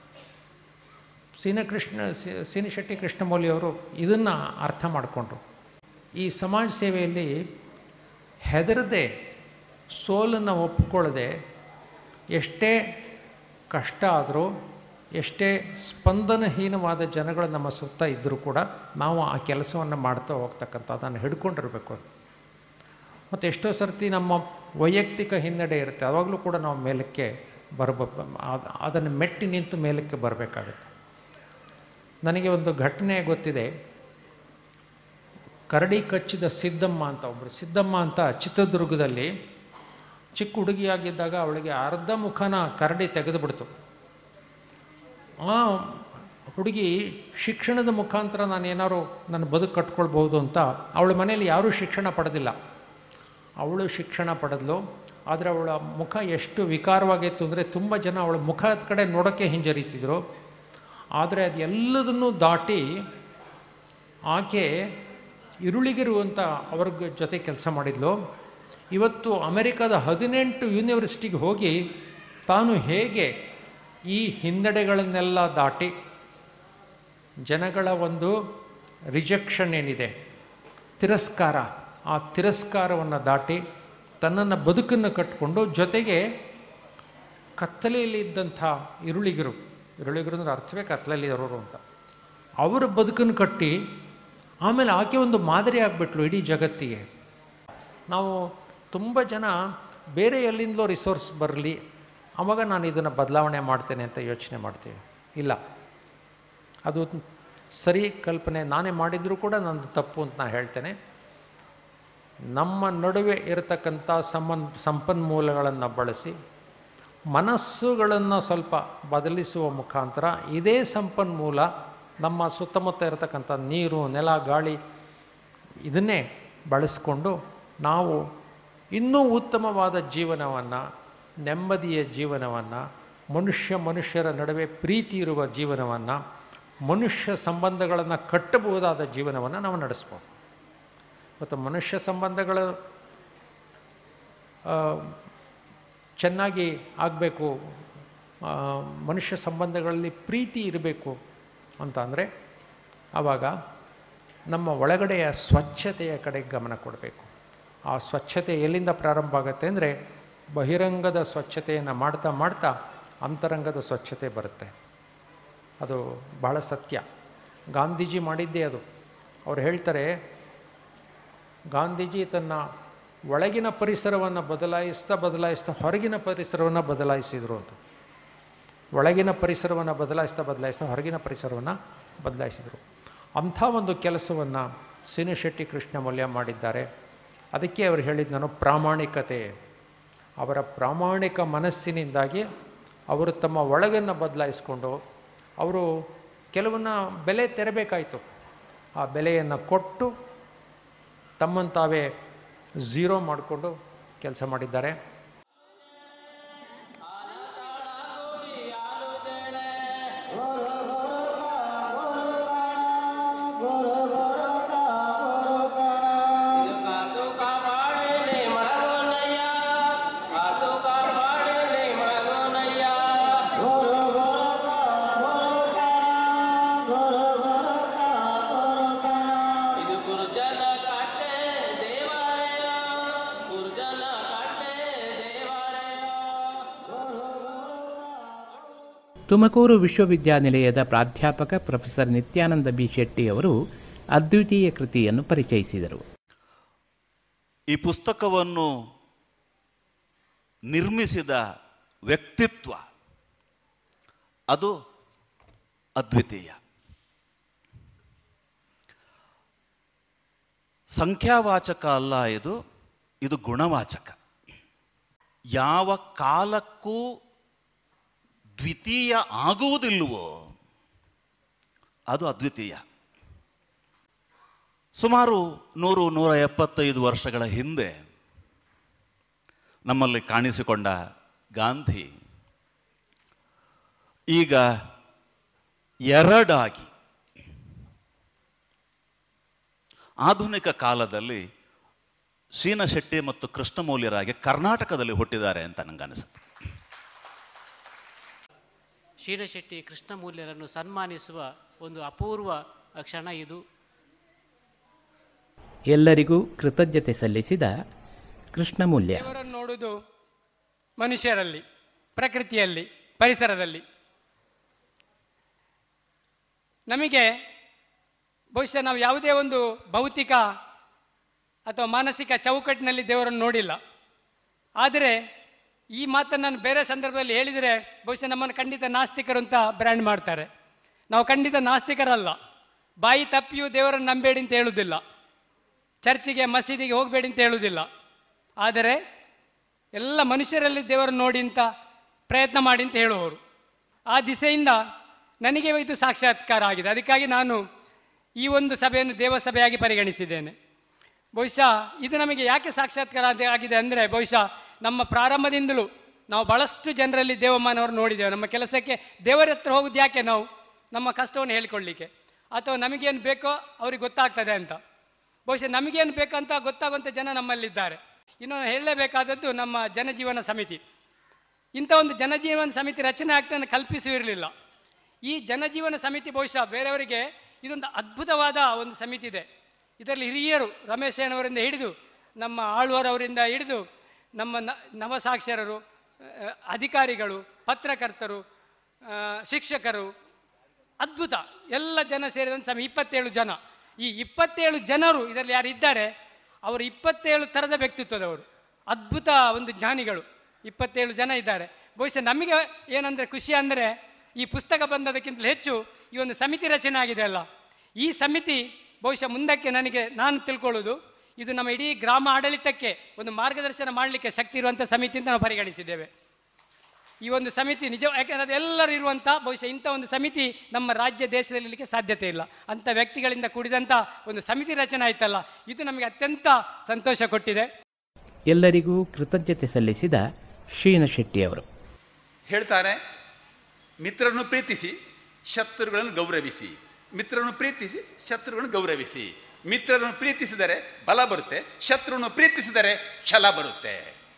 ಸೀನಕೃಷ್ಣ ಸಿ- ಸೀನಿಶೆಟ್ಟಿ ಕೃಷ್ಣಮೌಲಿ ಅವರು ಇದನ್ನು ಅರ್ಥ ಮಾಡಿಕೊಂಡ್ರು ಈ ಸಮಾಜ ಸೇವೆಯಲ್ಲಿ ಹೆದರದೆ ಸೋಲನ್ನು ಒಪ್ಪಿಕೊಳ್ಳದೆ ಎಷ್ಟೇ ಕಷ್ಟ ಆದರೂ ಎಷ್ಟೇ ಸ್ಪಂದನಹೀನವಾದ ಜನಗಳು ನಮ್ಮ ಸುತ್ತ ಇದ್ದರೂ ಕೂಡ ನಾವು ಆ ಕೆಲಸವನ್ನು ಮಾಡ್ತಾ ಹೋಗ್ತಕ್ಕಂಥ ಅದನ್ನು ಹಿಡ್ಕೊಂಡಿರಬೇಕು ಮತ್ತು ಎಷ್ಟೋ ಸರ್ತಿ ನಮ್ಮ ವೈಯಕ್ತಿಕ ಹಿನ್ನಡೆ ಇರುತ್ತೆ ಆವಾಗಲೂ ಕೂಡ ನಾವು ಮೇಲಕ್ಕೆ ಬರಬ ಅದನ್ನು ಮೆಟ್ಟಿ ನಿಂತು ಮೇಲಕ್ಕೆ ಬರಬೇಕಾಗುತ್ತೆ ನನಗೆ ಒಂದು ಘಟನೆ ಗೊತ್ತಿದೆ ಕರಡಿ ಕಚ್ಚಿದ ಸಿದ್ದಮ್ಮ ಅಂತ ಒಬ್ಬರು ಸಿದ್ದಮ್ಮ ಅಂತ ಚಿತ್ರದುರ್ಗದಲ್ಲಿ ಚಿಕ್ಕ ಹುಡುಗಿಯಾಗಿದ್ದಾಗ ಅವಳಿಗೆ ಅರ್ಧ ಮುಖನ ಕರಡಿ ತೆಗೆದುಬಿಡ್ತು ಆ ಹುಡುಗಿ ಶಿಕ್ಷಣದ ಮುಖಾಂತರ ನಾನು ಏನಾದ್ರು ನನ್ನ ಬದುಕು ಕಟ್ಕೊಳ್ಬೋದು ಅಂತ ಅವಳ ಮನೇಲಿ ಯಾರೂ ಶಿಕ್ಷಣ ಪಡೆದಿಲ್ಲ ಅವಳು ಶಿಕ್ಷಣ ಪಡೆದ್ಲು ಆದರೆ ಅವಳ ಮುಖ ಎಷ್ಟು ವಿಕಾರವಾಗಿತ್ತು ಅಂದರೆ ತುಂಬ ಜನ ಅವಳ ಮುಖದ ಕಡೆ ನೋಡೋಕ್ಕೆ ಹಿಂಜರಿತಿದ್ರು ಆದರೆ ಅದೆಲ್ಲದನ್ನೂ ದಾಟಿ ಆಕೆ ಇರುಳಿಗಿರು ಅಂತ ಅವ್ರ ಜೊತೆ ಕೆಲಸ ಮಾಡಿದ್ಲು ಇವತ್ತು ಅಮೆರಿಕದ ಹದಿನೆಂಟು ಯೂನಿವರ್ಸಿಟಿಗೆ ಹೋಗಿ ತಾನು ಹೇಗೆ ಈ ಹಿನ್ನಡೆಗಳನ್ನೆಲ್ಲ ದಾಟಿ ಜನಗಳ ಒಂದು ರಿಜೆಕ್ಷನ್ ಏನಿದೆ ತಿರಸ್ಕಾರ ಆ ತಿರಸ್ಕಾರವನ್ನು ದಾಟಿ ತನ್ನನ್ನು ಬದುಕನ್ನು ಕಟ್ಟಿಕೊಂಡು ಜೊತೆಗೆ ಕತ್ತಲೆಯಲ್ಲಿ ಇದ್ದಂಥ ಇರುಳಿಗರು ಇರುಳಿಗರು ಅಂದ್ರೆ ಅರ್ಥವೇ ಕತ್ತಲೆಯಲ್ಲಿ ಇರೋರು ಅಂತ ಅವರ ಬದುಕನ್ನು ಕಟ್ಟಿ ಆಮೇಲೆ ಆಕೆ ಒಂದು ಮಾದರಿ ಆಗಿಬಿಟ್ಲು ಇಡೀ ಜಗತ್ತಿಗೆ ನಾವು ತುಂಬ ಜನ ಬೇರೆ ಎಲ್ಲಿಂದಲೋ ರಿಸೋರ್ಸ್ ಬರಲಿ ಆವಾಗ ನಾನು ಇದನ್ನು ಬದಲಾವಣೆ ಮಾಡ್ತೇನೆ ಅಂತ ಯೋಚನೆ ಮಾಡ್ತೀವಿ ಇಲ್ಲ ಅದು ಸರಿ ಕಲ್ಪನೆ ನಾನೇ ಮಾಡಿದರೂ ಕೂಡ ನಂದು ತಪ್ಪು ಅಂತ ನಾನು ಹೇಳ್ತೇನೆ ನಮ್ಮ ನಡುವೆ ಇರತಕ್ಕಂಥ ಸಂಬನ್ ಸಂಪನ್ಮೂಲಗಳನ್ನು ಬಳಸಿ ಮನಸ್ಸುಗಳನ್ನು ಸ್ವಲ್ಪ ಬದಲಿಸುವ ಮುಖಾಂತರ ಇದೇ ಸಂಪನ್ಮೂಲ ನಮ್ಮ ಸುತ್ತಮುತ್ತ ಇರತಕ್ಕಂಥ ನೀರು ನೆಲ ಗಾಳಿ ಇದನ್ನೇ ಬಳಸ್ಕೊಂಡು ನಾವು ಇನ್ನೂ ಉತ್ತಮವಾದ ಜೀವನವನ್ನು ನೆಮ್ಮದಿಯ ಜೀವನವನ್ನು ಮನುಷ್ಯ ಮನುಷ್ಯರ ನಡುವೆ ಪ್ರೀತಿ ಇರುವ ಜೀವನವನ್ನು ಮನುಷ್ಯ ಸಂಬಂಧಗಳನ್ನು ಕಟ್ಟಬಹುದಾದ ಜೀವನವನ್ನು ನಾವು ನಡೆಸ್ಬೋದು ಮತ್ತು ಮನುಷ್ಯ ಸಂಬಂಧಗಳು ಆ, ಚೆನ್ನಾಗಿ ಆಗಬೇಕು ಮನುಷ್ಯ ಸಂಬಂಧಗಳಲ್ಲಿ ಪ್ರೀತಿ ಇರಬೇಕು ಅಂತ ಅಂದರೆ ಆವಾಗ ನಮ್ಮ ಒಳಗಡೆಯ ಸ್ವಚ್ಛತೆಯ ಕಡೆಗೆ ಗಮನ ಕೊಡಬೇಕು ಆ ಸ್ವಚ್ಛತೆ ಎಲ್ಲಿಂದ ಪ್ರಾರಂಭ ಆಗುತ್ತೆ ಅಂದರೆ ಬಹಿರಂಗದ ಸ್ವಚ್ಛತೆಯನ್ನು ಮಾಡ್ತಾ ಮಾಡ್ತಾ ಅಂತರಂಗದ ಸ್ವಚ್ಛತೆ ಬರುತ್ತೆ ಅದು ಬಹಳ ಸತ್ಯ ಗಾಂಧೀಜಿ ಮಾಡಿದ್ದೇ ಅದು ಅವ್ರು ಹೇಳ್ತಾರೆ ಗಾಂಧೀಜಿ ತನ್ನ ಒಳಗಿನ ಪರಿಸರವನ್ನು ಬದಲಾಯಿಸ್ತಾ ಬದಲಾಯಿಸ್ತಾ ಹೊರಗಿನ ಪರಿಸರವನ್ನು ಬದಲಾಯಿಸಿದರು ಅಂತ ಒಳಗಿನ ಪರಿಸರವನ್ನು ಬದಲಾಯಿಸ್ತಾ ಬದಲಾಯಿಸ್ತಾ ಹೊರಗಿನ ಪರಿಸರವನ್ನು ಬದಲಾಯಿಸಿದರು ಅಂಥ ಒಂದು ಕೆಲಸವನ್ನು ಶೆಟ್ಟಿ ಕೃಷ್ಣಮೌಲ್ಯ ಮಾಡಿದ್ದಾರೆ ಅದಕ್ಕೆ ಅವರು ಹೇಳಿದ್ದು ನಾನು ಪ್ರಾಮಾಣಿಕತೆ ಅವರ ಪ್ರಾಮಾಣಿಕ ಮನಸ್ಸಿನಿಂದಾಗಿ ಅವರು ತಮ್ಮ ಒಳಗನ್ನು ಬದಲಾಯಿಸ್ಕೊಂಡು ಅವರು ಕೆಲವನ್ನ ಬೆಲೆ ತೆರಬೇಕಾಯಿತು ಆ ಬೆಲೆಯನ್ನು ಕೊಟ್ಟು ತಮ್ಮನ್ನು ತಾವೇ ಝೀರೋ ಮಾಡಿಕೊಂಡು ಕೆಲಸ ಮಾಡಿದ್ದಾರೆ ಇದು ಗುರುಜನ ಕಟ್ಟೆ ದೇವಾಲಯ ಗುರುಜನ ಕಟ್ಟೆ ದೇವಾಲಯ ತುಮಕೂರು ವಿಶ್ವವಿದ್ಯಾನಿಲಯದ ಪ್ರಾಧ್ಯಾಪಕ ಪ್ರೊಫೆಸರ್ ನಿತ್ಯಾನಂದ ಬಿ ಶೆಟ್ಟಿ ಅವರು ಅದ್ವಿತೀಯ ಕೃತಿಯನ್ನು ಪರಿಚಯಿಸಿದರು ಈ ಪುಸ್ತಕವನ್ನು ನಿರ್ಮಿಸಿದ ವ್ಯಕ್ತಿತ್ವ ಅದು ಅದ್ವಿತೀಯ ಸಂಖ್ಯಾವಾಚಕ ಅಲ್ಲ ಇದು ಇದು ಗುಣವಾಚಕ ಯಾವ ಕಾಲಕ್ಕೂ ದ್ವಿತೀಯ ಆಗುವುದಿಲ್ಲವೋ ಅದು ಅದ್ವಿತೀಯ ಸುಮಾರು ನೂರು ನೂರ ಎಪ್ಪತ್ತೈದು ವರ್ಷಗಳ ಹಿಂದೆ ನಮ್ಮಲ್ಲಿ ಕಾಣಿಸಿಕೊಂಡ ಗಾಂಧಿ ಈಗ ಎರಡಾಗಿ ಆಧುನಿಕ ಕಾಲದಲ್ಲಿ ಶೀನ ಶೆಟ್ಟಿ ಮತ್ತು ಕೃಷ್ಣಮೌಲ್ಯರಾಗಿ ಕರ್ನಾಟಕದಲ್ಲಿ ಹುಟ್ಟಿದ್ದಾರೆ ಅಂತ ನನಗನ್ನಿಸುತ್ತೆ ಶೀನಶೆಟ್ಟಿ ಕೃಷ್ಣಮೂಲ್ಯರನ್ನು ಸನ್ಮಾನಿಸುವ ಒಂದು ಅಪೂರ್ವ ಕ್ಷಣ ಇದು ಎಲ್ಲರಿಗೂ ಕೃತಜ್ಞತೆ ಸಲ್ಲಿಸಿದ ಕೃಷ್ಣಮೂಲ್ಯ ದೇವರನ್ನು ನೋಡುವುದು ಮನುಷ್ಯರಲ್ಲಿ ಪ್ರಕೃತಿಯಲ್ಲಿ ಪರಿಸರದಲ್ಲಿ ನಮಗೆ ಬಹುಶಃ ನಾವು ಯಾವುದೇ ಒಂದು ಭೌತಿಕ ಅಥವಾ ಮಾನಸಿಕ ಚೌಕಟ್ಟಿನಲ್ಲಿ ದೇವರನ್ನು ನೋಡಿಲ್ಲ ಆದರೆ ಈ ಮಾತನ್ನು ನಾನು ಬೇರೆ ಸಂದರ್ಭದಲ್ಲಿ ಹೇಳಿದರೆ ಬಹುಶಃ ನಮ್ಮನ್ನು ಖಂಡಿತ ನಾಸ್ತಿಕರು ಅಂತ ಬ್ರ್ಯಾಂಡ್ ಮಾಡ್ತಾರೆ ನಾವು ಖಂಡಿತ ನಾಸ್ತಿಕರಲ್ಲ ಬಾಯಿ ತಪ್ಪಿಯೂ ದೇವರನ್ನು ನಂಬೇಡಿ ಅಂತ ಹೇಳುವುದಿಲ್ಲ ಚರ್ಚಿಗೆ ಮಸೀದಿಗೆ ಹೋಗಬೇಡಿ ಅಂತ ಹೇಳುವುದಿಲ್ಲ ಆದರೆ ಎಲ್ಲ ಮನುಷ್ಯರಲ್ಲಿ ದೇವರನ್ನು ನೋಡಿ ಅಂತ ಪ್ರಯತ್ನ ಮಾಡಿ ಅಂತ ಹೇಳುವವರು ಆ ದಿಸೆಯಿಂದ ನನಗೆ ಇದು ಸಾಕ್ಷಾತ್ಕಾರ ಆಗಿದೆ ಅದಕ್ಕಾಗಿ ನಾನು ಈ ಒಂದು ಸಭೆಯನ್ನು ದೇವಸಭೆಯಾಗಿ ಪರಿಗಣಿಸಿದ್ದೇನೆ ಬಹುಶಃ ಇದು ನಮಗೆ ಯಾಕೆ ಸಾಕ್ಷಾತ್ಕಾರ ಆದ- ಆಗಿದೆ ಅಂದರೆ ಬಹುಶಃ ನಮ್ಮ ಪ್ರಾರಂಭದಿಂದಲೂ ನಾವು ಭಾಳಷ್ಟು ಜನರಲ್ಲಿ ದೇವಮಾನವರು ನೋಡಿದ್ದೇವೆ ನಮ್ಮ ಕೆಲಸಕ್ಕೆ ದೇವರ ಹತ್ರ ಹೋಗೋದು ಯಾಕೆ ನಾವು ನಮ್ಮ ಕಷ್ಟವನ್ನು ಹೇಳಿಕೊಳ್ಳಿಕ್ಕೆ ಅಥವಾ ನಮಗೇನು ಬೇಕೋ ಅವ್ರಿಗೆ ಗೊತ್ತಾಗ್ತದೆ ಅಂತ ಬಹುಶಃ ನಮಗೇನು ಬೇಕಂತ ಗೊತ್ತಾಗುವಂಥ ಜನ ನಮ್ಮಲ್ಲಿದ್ದಾರೆ ಇನ್ನು ಹೇಳಲೇಬೇಕಾದದ್ದು ನಮ್ಮ ಜನಜೀವನ ಸಮಿತಿ ಇಂಥ ಒಂದು ಜನಜೀವನ ಸಮಿತಿ ರಚನೆ ಆಗ್ತದೆ ಕಲ್ಪಿಸಿರಲಿಲ್ಲ ಈ ಜನಜೀವನ ಸಮಿತಿ ಬಹುಶಃ ಬೇರೆಯವರಿಗೆ ಇದೊಂದು ಅದ್ಭುತವಾದ ಒಂದು ಸಮಿತಿ ಇದೆ ಇದರಲ್ಲಿ ಹಿರಿಯರು ರಮೇಶ್ ಅಣ್ಣವರಿಂದ ಹಿಡಿದು ನಮ್ಮ ಆಳ್ವರವರಿಂದ ಹಿಡಿದು ನಮ್ಮ ನ ನವಸಾಕ್ಷರರು ಆ, ಅಧಿಕಾರಿಗಳು ಪತ್ರಕರ್ತರು ಆ, ಶಿಕ್ಷಕರು ಅದ್ಭುತ ಎಲ್ಲ ಜನ ಸೇರಿದಂಥ ಸಮ ಇಪ್ಪತ್ತೇಳು ಜನ ಈ ಇಪ್ಪತ್ತೇಳು ಜನರು ಇದರಲ್ಲಿ ಯಾರು ಇದ್ದಾರೆ ಅವರು ಇಪ್ಪತ್ತೇಳು ಥರದ ವ್ಯಕ್ತಿತ್ವದವರು ಅದ್ಭುತ ಒಂದು ಜ್ಞಾನಿಗಳು ಇಪ್ಪತ್ತೇಳು ಜನ ಇದ್ದಾರೆ ಬಹುಶಃ ನಮಗೆ ಏನಂದರೆ ಖುಷಿ ಅಂದರೆ ಈ ಪುಸ್ತಕ ಬಂದದಕ್ಕಿಂತಲೂ ಹೆಚ್ಚು ಈ ಒಂದು ಸಮಿತಿ ರಚನೆ ಆಗಿದೆ ಅಲ್ಲ ಈ ಸಮಿತಿ ಬಹುಶಃ ಮುಂದಕ್ಕೆ ನನಗೆ ನಾನು ತಿಳ್ಕೊಳ್ಳೋದು ಇದು ನಮ್ಮ ಇಡೀ ಗ್ರಾಮ ಆಡಳಿತಕ್ಕೆ ಒಂದು ಮಾರ್ಗದರ್ಶನ ಮಾಡಲಿಕ್ಕೆ ಶಕ್ತಿ ಇರುವಂಥ ಸಮಿತಿ ಅಂತ ನಾವು ಪರಿಗಣಿಸಿದ್ದೇವೆ ಈ ಒಂದು ಸಮಿತಿ ನಿಜ ಯಾಕೆಂದರೆ ಅದೆಲ್ಲರೂ ಇರುವಂಥ ಬಹುಶಃ ಇಂಥ ಒಂದು ಸಮಿತಿ ನಮ್ಮ ರಾಜ್ಯ ದೇಶದಲ್ಲಿ ಇರಲಿಕ್ಕೆ ಸಾಧ್ಯತೆ ಇಲ್ಲ ಅಂಥ ವ್ಯಕ್ತಿಗಳಿಂದ ಕೂಡಿದಂಥ ಒಂದು ಸಮಿತಿ ರಚನೆ ಆಯ್ತಲ್ಲ ಇದು ನಮಗೆ ಅತ್ಯಂತ ಸಂತೋಷ ಕೊಟ್ಟಿದೆ ಎಲ್ಲರಿಗೂ ಕೃತಜ್ಞತೆ ಸಲ್ಲಿಸಿದ ಶ್ರೀನ ಶೆಟ್ಟಿಯವರು ಹೇಳ್ತಾರೆ ಮಿತ್ರರನ್ನು ಪ್ರೀತಿಸಿ ಶತ್ರುಗಳನ್ನು ಗೌರವಿಸಿ ಮಿತ್ರರನ್ನು ಪ್ರೀತಿಸಿ ಶತ್ರುಗಳನ್ನು ಗೌರವಿಸಿ ಮಿತ್ರರನ್ನು ಪ್ರೀತಿಸಿದರೆ ಬಲ ಬರುತ್ತೆ ಶತ್ರುವನ್ನು ಪ್ರೀತಿಸಿದರೆ ಛಲ ಬರುತ್ತೆ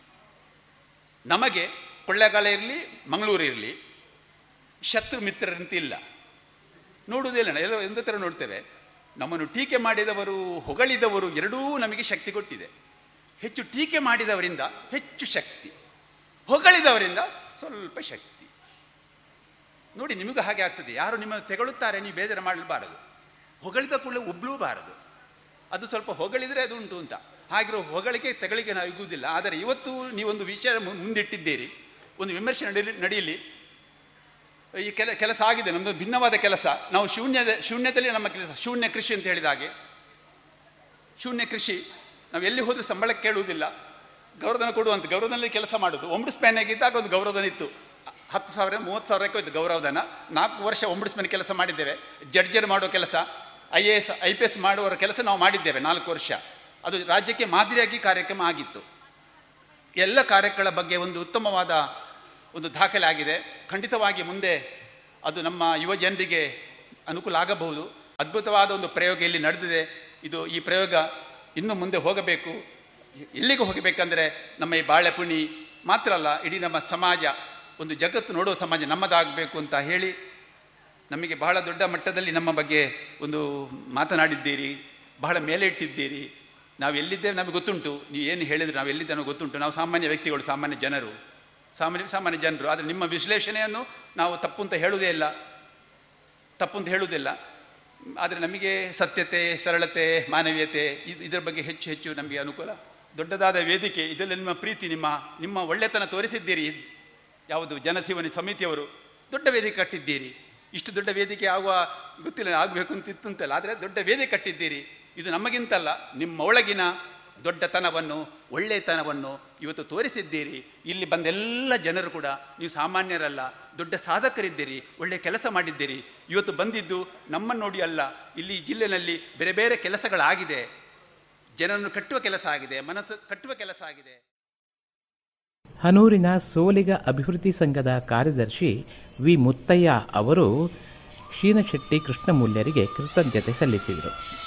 ನಮಗೆ ಕೊಳ್ಳೆಗಾಲ ಇರಲಿ ಮಂಗಳೂರು ಇರಲಿ ಶತ್ರು ಮಿತ್ರರಂತ ಇಲ್ಲ ನೋಡುವುದಿಲ್ಲ ಎಲ್ಲ ಒಂದು ಥರ ನೋಡ್ತೇವೆ ನಮ್ಮನ್ನು ಟೀಕೆ ಮಾಡಿದವರು ಹೊಗಳಿದವರು ಎರಡೂ ನಮಗೆ ಶಕ್ತಿ ಕೊಟ್ಟಿದೆ ಹೆಚ್ಚು ಟೀಕೆ ಮಾಡಿದವರಿಂದ ಹೆಚ್ಚು ಶಕ್ತಿ ಹೊಗಳಿದವರಿಂದ ಸ್ವಲ್ಪ ಶಕ್ತಿ ನೋಡಿ ನಿಮಗೂ ಹಾಗೆ ಆಗ್ತದೆ ಯಾರು ನಿಮ್ಮ ತೆಗಳುತ್ತಾರೆ ನೀವು ಬೇಜಾರು ಮಾಡಬಾರದು ಹೊಗಳಿದ ಕೂಡಲೇ ಒಬ್ಲೂಬಾರದು ಅದು ಸ್ವಲ್ಪ ಹೊಗಳಿದರೆ ಅದು ಉಂಟು ಅಂತ ಹಾಗಿರೋ ಹೊಗಳಿಕೆ ತೆಗಳಿಗೆ ನಾವು ಇಗುವುದಿಲ್ಲ ಆದರೆ ಇವತ್ತು ನೀವೊಂದು ವಿಷಯ ಮು- ಮುಂದಿಟ್ಟಿದ್ದೀರಿ ಒಂದು ವಿಮರ್ಶೆ ನಡೀಲಿ ನಡೆಯಲಿ ಈ ಕೆಲ ಕೆಲಸ ಆಗಿದೆ ನಮ್ಮದು ಭಿನ್ನವಾದ ಕೆಲಸ ನಾವು ಶೂನ್ಯದ ಶೂನ್ಯದಲ್ಲಿ ನಮ್ಮ ಕೆಲಸ ಶೂನ್ಯ ಕೃಷಿ ಅಂತ ಹೇಳಿದ ಹಾಗೆ ಶೂನ್ಯ ಕೃಷಿ ನಾವು ಎಲ್ಲಿ ಹೋದರೂ ಸಂಬಳ ಕೇಳುವುದಿಲ್ಲ ಗೌರವಧನ ಕೊಡುವಂತ ಗೌರವಧನಲ್ಲಿ ಕೆಲಸ ಮಾಡೋದು ಒಂಬುಡ್ಸ್ಮ್ಯಾನ್ ಆಗಿದ್ದಾಗ ಒಂದು ಗೌರವಧನ ಇತ್ತು ಹತ್ತು ಸಾವಿರ ಮೂವತ್ತು ಸಾವಿರಕ್ಕೆ ಹೋಯ್ತು ಗೌರವಧನ ನಾಲ್ಕು ವರ್ಷ ಒಂಬುಡ್ಸ್ಮ್ಯಾನ್ ಕೆಲಸ ಮಾಡಿದ್ದೇವೆ ಜಡ್ಜರ್ ಮಾಡೋ ಕೆಲಸ I A S I P S ಮಾಡುವವರ ಕೆಲಸ ನಾವು ಮಾಡಿದ್ದೇವೆ ನಾಲ್ಕು ವರ್ಷ ಅದು ರಾಜ್ಯಕ್ಕೆ ಮಾದರಿಯಾಗಿ ಕಾರ್ಯಕ್ರಮ ಆಗಿತ್ತು ಎಲ್ಲ ಕಾರ್ಯಗಳ ಬಗ್ಗೆ ಒಂದು ಉತ್ತಮವಾದ ಒಂದು ದಾಖಲೆ ಆಗಿದೆ ಖಂಡಿತವಾಗಿ ಮುಂದೆ ಅದು ನಮ್ಮ ಯುವ ಜನರಿಗೆ ಅನುಕೂಲ ಆಗಬಹುದು ಅದ್ಭುತವಾದ ಒಂದು ಪ್ರಯೋಗ ಇಲ್ಲಿ ನಡೆದಿದೆ ಇದು ಈ ಪ್ರಯೋಗ ಇನ್ನು ಮುಂದೆ ಹೋಗಬೇಕು ಎಲ್ಲಿಗೆ ಹೋಗಬೇಕಂದ್ರೆ ನಮ್ಮ ಈ ಬಾಳೆಪುಣಿ ಮಾತ್ರ ಅಲ್ಲ ಇಡೀ ನಮ್ಮ ಸಮಾಜ ಒಂದು ಜಗತ್ತು ನೋಡುವ ಸಮಾಜ ನಮ್ಮದಾಗಬೇಕು ಅಂತ ಹೇಳಿ ನಮಗೆ ಬಹಳ ದೊಡ್ಡ ಮಟ್ಟದಲ್ಲಿ ನಮ್ಮ ಬಗ್ಗೆ ಒಂದು ಮಾತನಾಡಿದ್ದೀರಿ ಬಹಳ ಮೇಲೆ ಇಟ್ಟಿದ್ದೀರಿ ನಾವು ಎಲ್ಲಿದ್ದೇವೆ ನಮಗೆ ಗೊತ್ತುಂಟು ನೀವು ಏನು ಹೇಳಿದ್ರೆ ನಾವು ಎಲ್ಲಿದ್ದೇವೆ ನಮಗೆ ಗೊತ್ತುಂಟು ನಾವು ಸಾಮಾನ್ಯ ವ್ಯಕ್ತಿಗಳು ಸಾಮಾನ್ಯ ಜನರು ಸಾಮಾನ್ಯ ಸಾಮಾನ್ಯ ಜನರು ಆದರೆ ನಿಮ್ಮ ವಿಶ್ಲೇಷಣೆಯನ್ನು ನಾವು ತಪ್ಪು ಅಂತ ಹೇಳುವುದೇ ಇಲ್ಲ ತಪ್ಪು ಅಂತ ಹೇಳುವುದಿಲ್ಲ ಆದರೆ ನಮಗೆ ಸತ್ಯತೆ ಸರಳತೆ ಮಾನವೀಯತೆ ಇದು ಇದರ ಬಗ್ಗೆ ಹೆಚ್ಚು ಹೆಚ್ಚು ನಮಗೆ ಅನುಕೂಲ ದೊಡ್ಡದಾದ ವೇದಿಕೆ ಇದರಲ್ಲಿ ನಿಮ್ಮ ಪ್ರೀತಿ ನಿಮ್ಮ ನಿಮ್ಮ ಒಳ್ಳೆತನ ತೋರಿಸಿದ್ದೀರಿ ಯಾವುದು ಜನಸೇವನೆ ಸಮಿತಿಯವರು ದೊಡ್ಡ ವೇದಿಕೆ ಕಟ್ಟಿದ್ದೀರಿ ಇಷ್ಟು ದೊಡ್ಡ ವೇದಿಕೆ ಆಗುವ ಗೊತ್ತಿಲ್ಲ ಆಗಬೇಕು ಅಂತ ಇತ್ತಂತಲ್ಲ ಆದರೆ ದೊಡ್ಡ ವೇದಿಕೆ ಕಟ್ಟಿದ್ದೀರಿ ಇದು ನಮಗಿಂತಲ್ಲ ನಿಮ್ಮ ಒಳಗಿನ ದೊಡ್ಡತನವನ್ನು ಒಳ್ಳೆಯತನವನ್ನು ಇವತ್ತು ತೋರಿಸಿದ್ದೀರಿ ಇಲ್ಲಿ ಬಂದ ಎಲ್ಲ ಜನರು ಕೂಡ ನೀವು ಸಾಮಾನ್ಯರಲ್ಲ ದೊಡ್ಡ ಸಾಧಕರಿದ್ದೀರಿ ಒಳ್ಳೆಯ ಕೆಲಸ ಮಾಡಿದ್ದೀರಿ ಇವತ್ತು ಬಂದಿದ್ದು ನಮ್ಮನ್ನು ನೋಡಿ ಅಲ್ಲ ಇಲ್ಲಿ ಜಿಲ್ಲೆಯಲ್ಲಿ ಬೇರೆ ಬೇರೆ ಕೆಲಸಗಳಾಗಿದೆ ಜನರನ್ನು ಕಟ್ಟುವ ಕೆಲಸ ಆಗಿದೆ ಮನಸ್ಸು ಕಟ್ಟುವ ಕೆಲಸ ಆಗಿದೆ ಹನೂರಿನ ಸೋಲಿಗ ಅಭಿವೃದ್ಧಿ ಸಂಘದ ಕಾರ್ಯದರ್ಶಿ ವಿ ಮುತ್ತಯ್ಯ ಅವರು ಶೀನಶೆಟ್ಟಿ ಕೃಷ್ಣಮೂಲ್ಯರಿಗೆ ಕೃತಜ್ಞತೆ ಸಲ್ಲಿಸಿದರು